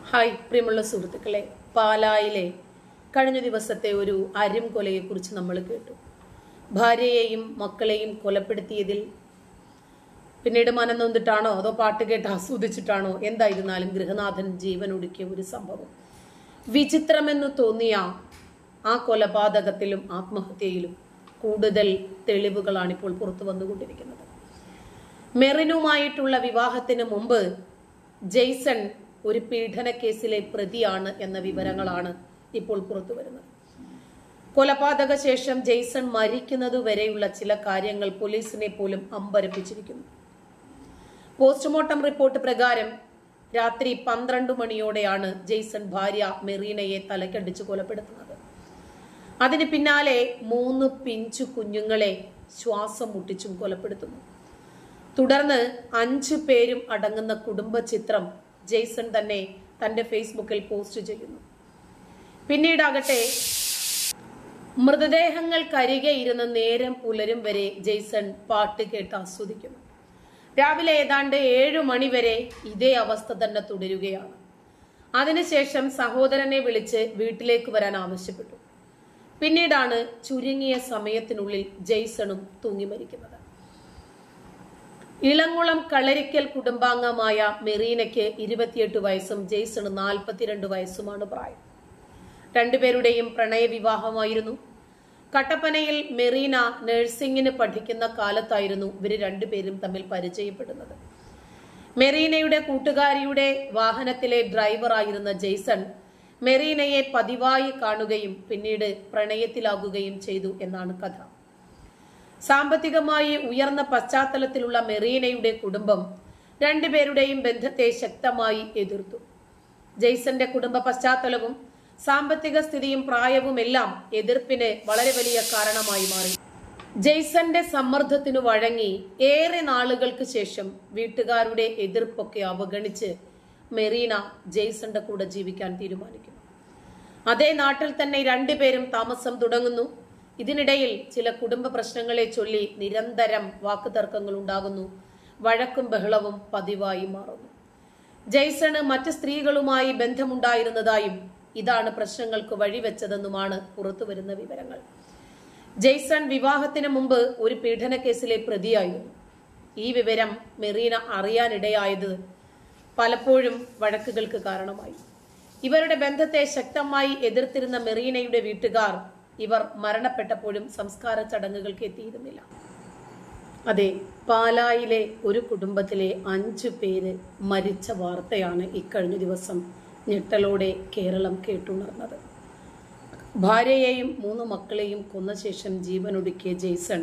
hi പ്രിയമുള്ള സുഹൃത്തുക്കളെ പാലായിലെ കഴിഞ്ഞ ദിവസത്തെ ഒരു അരും കൊലയെക്കുറിച്ച് നമ്മൾ കേട്ടു ഭാര്യയെയും മക്കളെയും കൊലപ്പെടുത്തിയതിൽ പിന്നീട് മനം നൊന്നിട്ടാണോ അതോ പാട്ട് കേട്ട് ആസ്വദിച്ചിട്ടാണോ എന്തായിരുന്നാലും ഗൃഹനാഥൻ ജീവൻ ഒടുക്കിയ ഒരു സംഭവം വിചിത്രമെന്ന് തോന്നിയ ആ കൊലപാതകത്തിലും ആത്മഹത്യയിലും കൂടുതൽ തെളിവുകളാണ് ഇപ്പോൾ പുറത്തു വന്നുകൊണ്ടിരിക്കുന്നത് മെറിനുമായിട്ടുള്ള വിവാഹത്തിന് മുമ്പ് ജെയ്സൺ ഒരു പീഡന കേസിലെ പ്രതിയാണ് എന്ന വിവരങ്ങളാണ് ഇപ്പോൾ പുറത്തു വരുന്നത് കൊലപാതക ശേഷം ജെയ്സൺ മരിക്കുന്നത് വരെയുള്ള ചില കാര്യങ്ങൾ പോലീസിനെ പോലും അമ്പരപ്പിച്ചിരിക്കുന്നു പോസ്റ്റ്മോർട്ടം റിപ്പോർട്ട് പ്രകാരം രാത്രി പന്ത്രണ്ട് മണിയോടെയാണ് ജെയ്സൺ ഭാര്യ മെറീനയെ തലക്കടിച്ച് കൊലപ്പെടുത്തുന്നത് അതിന് പിന്നാലെ മൂന്ന് പിഞ്ചു കുഞ്ഞുങ്ങളെ ശ്വാസം മുട്ടിച്ചും കൊലപ്പെടുത്തുന്നു തുടർന്ന് അഞ്ചു പേരും അടങ്ങുന്ന കുടുംബ ചിത്രം ജെയ്സൺ തന്നെ തന്റെ ഫേസ്ബുക്കിൽ പോസ്റ്റ് ചെയ്യുന്നു പിന്നീടാകട്ടെ മൃതദേഹങ്ങൾക്കരികെ ഇരുന്ന് നേരം പുലരും വരെ ജെയ്സൺ പാട്ട് കേട്ട് ആസ്വദിക്കുന്നു രാവിലെ ഏതാണ്ട് ഏഴു മണി വരെ ഇതേ അവസ്ഥ തന്നെ തുടരുകയാണ് അതിനുശേഷം സഹോദരനെ വിളിച്ച് വീട്ടിലേക്ക് വരാൻ ആവശ്യപ്പെട്ടു പിന്നീടാണ് ചുരുങ്ങിയ സമയത്തിനുള്ളിൽ ജെയ്സണും തൂങ്ങി മരിക്കുന്നത് ഇളങ്കുളം കളരിക്കൽ കുടുംബാംഗമായ മെറീനയ്ക്ക് ഇരുപത്തിയെട്ട് വയസ്സും ജെയ്സണ് നാൽപ്പത്തിരണ്ട് വയസ്സുമാണ് പ്രായം രണ്ടുപേരുടെയും പ്രണയവിവാഹമായിരുന്നു കട്ടപ്പനയിൽ മെറീന നഴ്സിംഗിന് പഠിക്കുന്ന കാലത്തായിരുന്നു ഇവര് രണ്ടുപേരും തമ്മിൽ പരിചയപ്പെടുന്നത് മെറീനയുടെ കൂട്ടുകാരിയുടെ വാഹനത്തിലെ ഡ്രൈവറായിരുന്ന ജെയ്സൺ മെറീനയെ പതിവായി കാണുകയും പിന്നീട് പ്രണയത്തിലാകുകയും ചെയ്തു എന്നാണ് കഥ സാമ്പത്തികമായി ഉയർന്ന പശ്ചാത്തലത്തിലുള്ള മെറീനയുടെ കുടുംബം രണ്ടുപേരുടെയും ബന്ധത്തെ ശക്തമായി എതിർത്തു ജെയ്സന്റെ കുടുംബ പശ്ചാത്തലവും സാമ്പത്തിക സ്ഥിതിയും പ്രായവുമെല്ലാം എതിർപ്പിന് വളരെ വലിയ കാരണമായി മാറി ജെയ്സന്റെ സമ്മർദ്ദത്തിനു വഴങ്ങി ഏറെ നാളുകൾക്ക് ശേഷം വീട്ടുകാരുടെ എതിർപ്പൊക്കെ അവഗണിച്ച് മെറീന ജെയ്സന്റെ കൂടെ ജീവിക്കാൻ തീരുമാനിക്കുന്നു അതേ നാട്ടിൽ തന്നെ രണ്ടുപേരും താമസം തുടങ്ങുന്നു ഇതിനിടയിൽ ചില കുടുംബ പ്രശ്നങ്ങളെ ചൊല്ലി നിരന്തരം വാക്കുതർക്കങ്ങൾ ഉണ്ടാകുന്നു വഴക്കും ബഹളവും പതിവായി മാറുന്നു ജെയ്സണ് മറ്റ് സ്ത്രീകളുമായി ബന്ധമുണ്ടായിരുന്നതായും ഇതാണ് പ്രശ്നങ്ങൾക്ക് വഴിവെച്ചതെന്നുമാണ് പുറത്തുവരുന്ന വിവരങ്ങൾ ജെയ്സൺ വിവാഹത്തിന് മുമ്പ് ഒരു പീഡന കേസിലെ പ്രതിയായിരുന്നു ഈ വിവരം മെറീന അറിയാനിടയായത് പലപ്പോഴും വഴക്കുകൾക്ക് കാരണമായി ഇവരുടെ ബന്ധത്തെ ശക്തമായി എതിർത്തിരുന്ന മെറീനയുടെ വീട്ടുകാർ ഇവർ മരണപ്പെട്ടപ്പോഴും സംസ്കാര ചടങ്ങുകൾക്ക് എത്തിയിരുന്നില്ല അതെ പാലായിലെ ഒരു കുടുംബത്തിലെ അഞ്ചു പേര് മരിച്ച വാർത്തയാണ് ഇക്കഴിഞ്ഞ ദിവസം ഞെട്ടലോടെ കേരളം കേട്ടുണർന്നത് ഭാര്യയെയും മൂന്ന് മക്കളെയും കൊന്ന ശേഷം ജീവനൊടുക്കിയ ജെയ്സൺ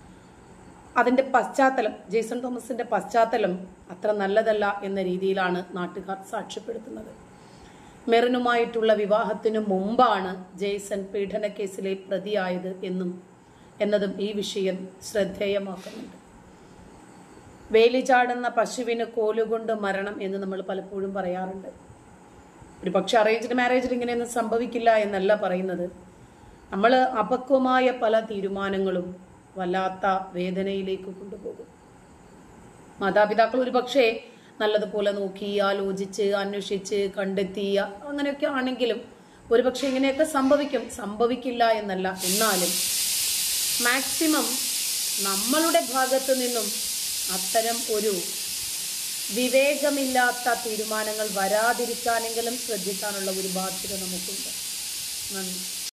അതിന്റെ പശ്ചാത്തലം ജെയ്സൺ തോമസിന്റെ പശ്ചാത്തലം അത്ര നല്ലതല്ല എന്ന രീതിയിലാണ് നാട്ടുകാർ സാക്ഷ്യപ്പെടുത്തുന്നത് മെറിനുമായിട്ടുള്ള വിവാഹത്തിനു മുമ്പാണ് ജെയ്സൺ പീഡന കേസിലെ പ്രതിയായത് എന്നും എന്നതും ഈ വിഷയം ശ്രദ്ധേയമാക്കുന്നുണ്ട് വേലി ചാടുന്ന പശുവിന് കോലുകൊണ്ട് മരണം എന്ന് നമ്മൾ പലപ്പോഴും പറയാറുണ്ട് ഒരു പക്ഷെ അറേഞ്ച്ഡ് മാരേജിൽ ഇങ്ങനെയൊന്നും സംഭവിക്കില്ല എന്നല്ല പറയുന്നത് നമ്മൾ അപക്വമായ പല തീരുമാനങ്ങളും വല്ലാത്ത വേദനയിലേക്ക് കൊണ്ടുപോകും മാതാപിതാക്കൾ ഒരു പക്ഷേ നല്ലതുപോലെ നോക്കി ആലോചിച്ച് അന്വേഷിച്ച് കണ്ടെത്തി അങ്ങനെയൊക്കെ ആണെങ്കിലും ഒരുപക്ഷെ ഇങ്ങനെയൊക്കെ സംഭവിക്കും സംഭവിക്കില്ല എന്നല്ല എന്നാലും മാക്സിമം നമ്മളുടെ ഭാഗത്തു നിന്നും അത്തരം ഒരു വിവേകമില്ലാത്ത തീരുമാനങ്ങൾ വരാതിരിക്കാനെങ്കിലും ശ്രദ്ധിക്കാനുള്ള ഒരു ബാധ്യത നമുക്കുണ്ട് നന്ദി